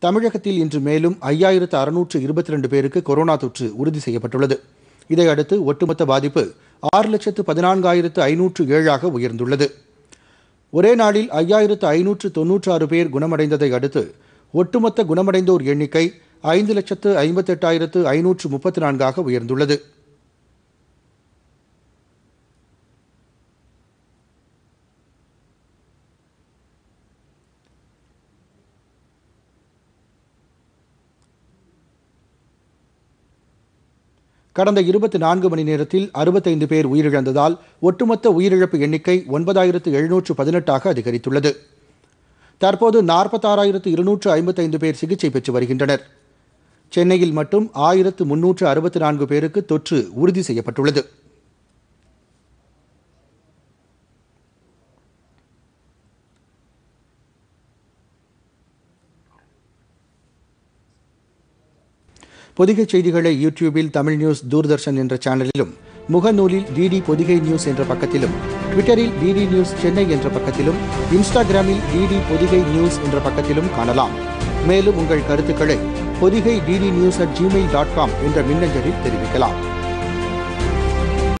தமிழகத்தில் இன்று மேலும் ஐயாயிரத்து அறுநூற்று இருபத்தி ரெண்டு பேருக்கு கொரோனா தொற்று உறுதி செய்யப்பட்டுள்ளது இதையடுத்து ஒட்டுமொத்த பாதிப்பு ஆறு லட்சத்து பதினான்காயிரத்து ஐநூற்று ஏழாக உயர்ந்துள்ளது ஒரே நாளில் ஐயாயிரத்து ஐநூற்று தொன்னூற்று ஆறு பேர் குணமடைந்ததை அடுத்து ஒட்டுமொத்த குணமடைந்தோர் எண்ணிக்கை ஐந்து லட்சத்து ஐம்பத்தெட்டாயிரத்து ஐநூற்று முப்பத்தி நான்காக உயர்ந்துள்ளது கடந்த இருபத்தி நான்கு மணி நேரத்தில் அறுபத்தைந்து பேர் உயிரிழந்ததால் ஒட்டுமொத்த உயிரிழப்பு எண்ணிக்கை ஒன்பதாயிரத்து எழுநூற்று பதினெட்டாக அதிகரித்துள்ளது தற்போது நாற்பத்தாறாயிரத்து இருநூற்று ஐம்பத்தைந்து பேர் சிகிச்சை பெற்று வருகின்றனர் சென்னையில் மட்டும் ஆயிரத்து முன்னூற்று அறுபத்தி நான்கு பேருக்கு தொற்று உறுதி செய்யப்பட்டுள்ளது பொதிகை செய்திகளை யூடியூபில் தமிழ் நியூஸ் தூர்தர்ஷன் என்ற சேனலிலும் முகநூலில் டிடி பொதிகை நியூஸ் என்ற பக்கத்திலும் ட்விட்டரில் டிடி நியூஸ் சென்னை என்ற பக்கத்திலும் இன்ஸ்டாகிராமில் டிடி பொதிகை நியூஸ் என்ற பக்கத்திலும் காணலாம் மேலும் உங்கள் கருத்துக்களை Podhigai DD news at Gmail dot com என்ற மின்னஞ்சலில் தெரிவிக்கலாம்